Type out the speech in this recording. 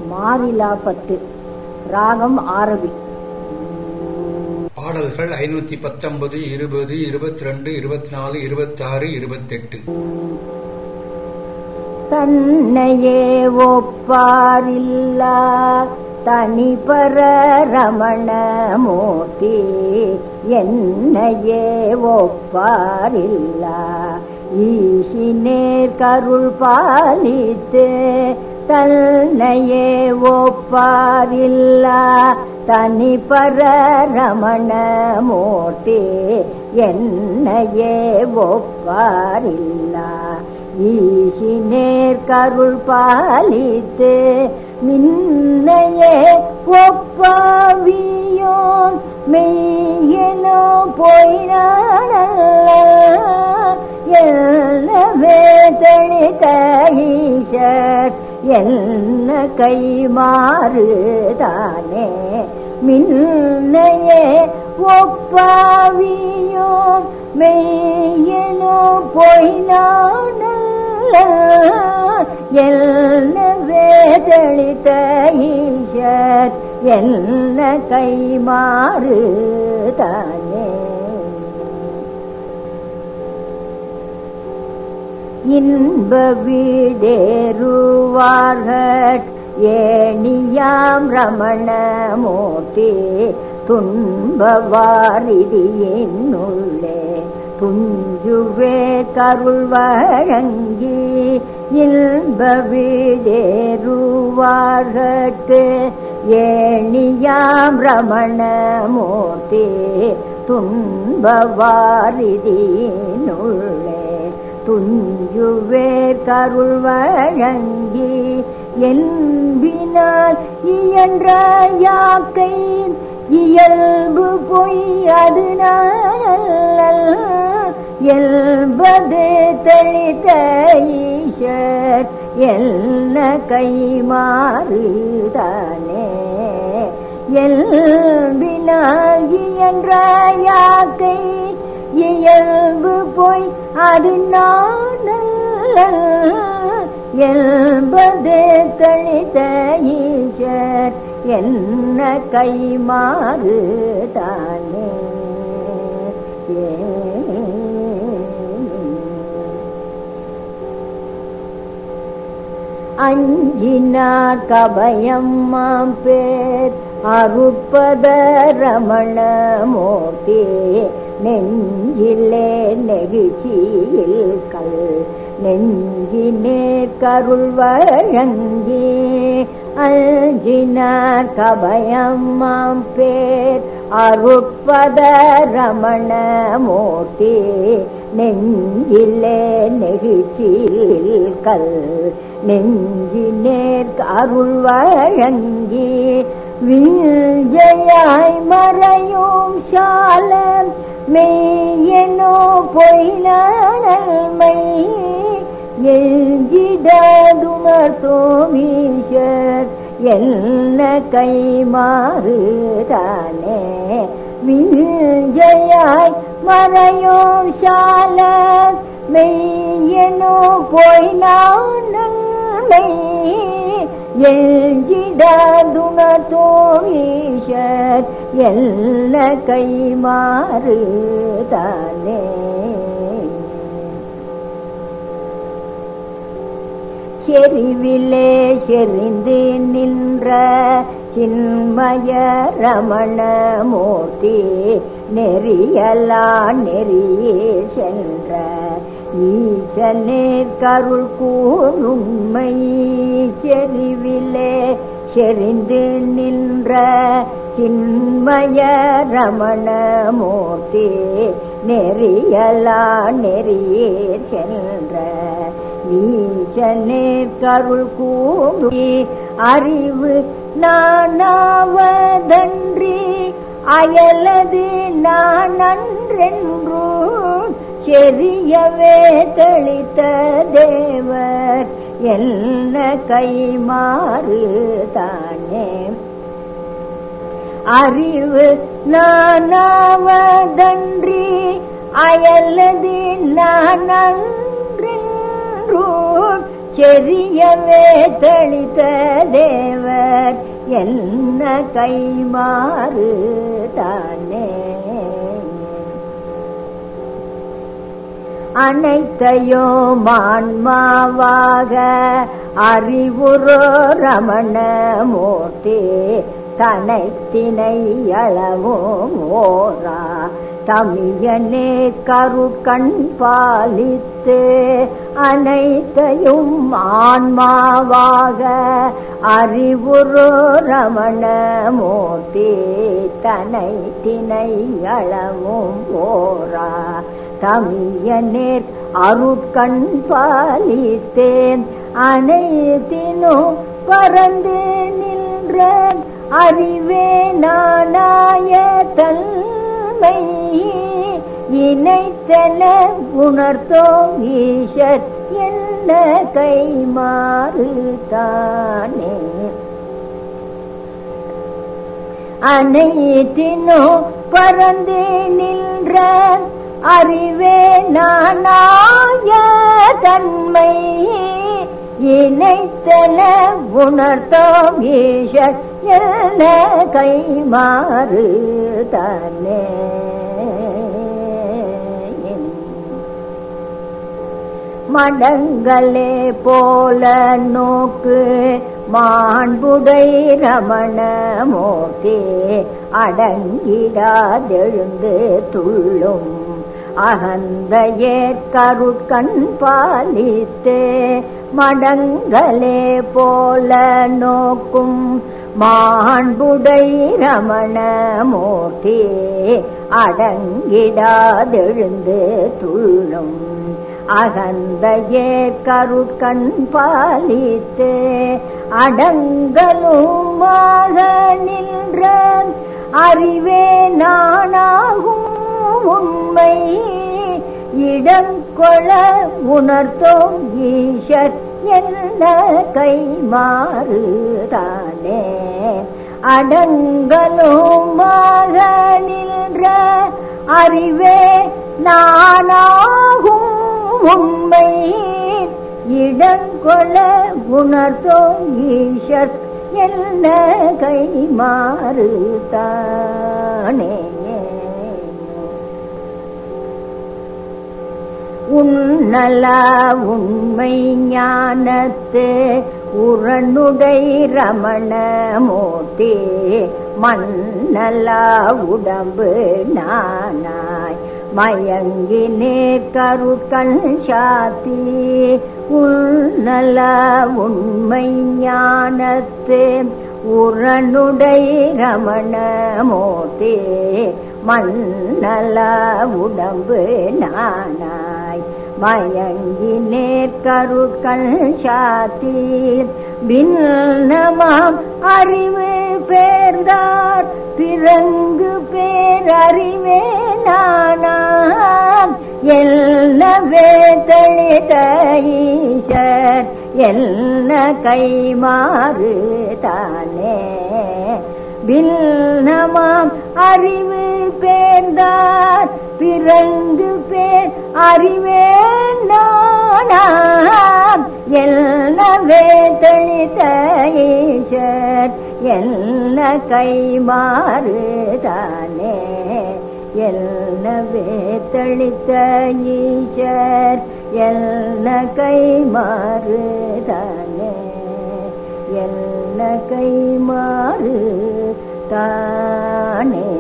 மாறிலா பத்து ராகம் ஆரபி பாடல்கள் ஐநூத்தி பத்தொன்பது இருபது இருபத்தி ரெண்டு இருபத்தி நாலு இருபத்தி ஆறு இருபத்தெட்டு தன்னையே ஒப்பாரில்லா தனிபர ரமண மூர்த்தி என்னையே ஒப்பாரில்லா ஈசினேர் கருள் பாலித்து தன்னையே ஒப்பாரில்லா தனிபர ரமண மூர்த்தி என்னையே ஒப்பாரில்லா ஈசினேர் கருள் பாலித்து மின்னையே ஒப்பாவியோன் மெய்யனோ போயினானல்ல எல்லாவே தளித்த ஈஷர் என்ன கைமாறுதானே மின்னையே ஒப்பாவியோ மெய்யனோ போயினானல்ல என்ன வேதளித்த ஈஷர் என்ன கைமாறுதானே இன்ப வீடேறுவார்கள் ஏணியாம் ரமண மூர்த்தி துன்ப வாரிதியினுள்ளே துஞ்சுவே கருள் வழங்கி இன்ப வீடேறுவார்கட்கு ஏணியாம் ரமண மூர்த்தி துன்ப வாரிதியினுள்ளே துஞ்சுவேர் கருள் வழங்கி என்பினால் இயன்ற யாக்கை இயல்பு பொய் அது எல்பது தெளித்த ஈஷர் என்ன கைமாறுதானே எல்பினால் இயன்ற யாக்கை இயல்பு போய் அது நானல்ல என்பது கழித்த ஈஷர் என்ன கைமாறு தானே அஞ்சினார் கபயம் மாம் பேர் அருப்பத ரமண மூர்த்தி நெஞ்சிலே நெகிழ்ச்சியில் கல் நெஞ்சினே கருள் வழங்கி அஞ்சினார் கபயம் மாம் பேர் அருப்பத ரமண மூர்த்தி நெஞ்சிலே நெகிழ்ச்சியில் கல் நெஞ்சினேர் அருள் வழங்கி விஜயாய் மறையும் சால மெய்யனோ பொய்லானல்மை எஞ்சிடதுணர்த்தோமீஷர் என்ன கைமாறு தானே விஜயாய் மறையும் சால மெய்யனோ பொய்லானல்மை எஞ்சிடதுணர்த்தோமீஷர் என்ன கைமாறு தானே செறிவிலே செறிந்து நின்ற சின்மய ரமண மூர்த்தி நெறியலா நெறியே சென்ற ஈசனே கருள் கூணுண்மை செறிவிலே செறிந்து நின்ற சின்மய ரமண மூர்த்தி நெறியலா நெறியே சென்ற நீச்சனே கருள் கூடி அறிவு நானாவதன்றி அயலது நான் அன்றென்றோ செறியவே தெளித்த தேவர் என்ன கைமாறு தானே அறிவு நானாவதன்றி அயலது நான் அன்றென்றோ செறியவே தெளித்த தேவர் என்ன கைமாறு தானே அனைத்தையோ மான்மாவாக அறிவுரோ ரமண மூர்த்தி தனைத்தினை அளவும் ஓரா தமியனே கருக்கண் பாலித்து அனைத்தையும் ஆன்மாவாக அறிவுரு ரமண மூர்த்தி தனை தினை அளவும் ஓரா தமியனேர் அருட்கண் பாலித்தேன் அனைத்தினும் பறந்து நின்ற அறிவே நானாய தன்மை இணைத்தன உணர்த்தோம் ஈஷர் என்ன கைமாறு தானே அனைத்தினோ பறந்து நின்ற அறிவே நானாய தன்மை இணைத்தன உணர்த்தோம் ஈஷர் என்ன கைமாறு தானே மடங்களே போல நோக்கு மாண்புடை ரமண மூர்த்தி அடங்கிடாதெழுந்து துள்ளும் அகந்தையே கருட்கண் பாலித்தே மடங்களே போல நோக்கும் மாண்புடை ரமண மூர்த்தி அடங்கிடாதெழுந்து துள்ளும் அகந்தையே கருட்கண் பாலித்து அடங்கலுமாக நின்ற அறிவே நானாகும் உண்மை இடங்கொள உணர்த்தோம் ஈஷர் என்ன கைமாறு தானே அடங்கலுமாக நின்ற அறிவே நானாகும் உண்மை இடங்கொள உணர்த்தோம் ஈஷர் என்ன கைமாறு தானே உன்னல உண்மை ஞானத்து உரனுடை ரமண மூர்த்தி மன்னல உடம்பு நானாய் மயங்கி நேர்கருட்கண் சாத்தி உன்னல உண்மை ஞானத்து உரனுடை ரமண மூர்த்தி மன்னல உடம்பு நானாய் மயங்கி நேர்கருட்கண் சாத்தி பின்னமாம் அறிவு பேர்ந்தார் பிறங்கு பேரறிவே நானாம் எல்லாவே தளித ஈஷர் என்ன கைமாறு தானே பின்னமாம் அறிவு பேர்ந்தார் பிறந்து பேர் அறிவே நானாம் எல்லாவே தளித்த ஈஷர் என்ன கைமாறு தானே எல்லாவே தளித்த ஈஷர் என்ன கைமாறு தானே என்ன கைமாறு தானே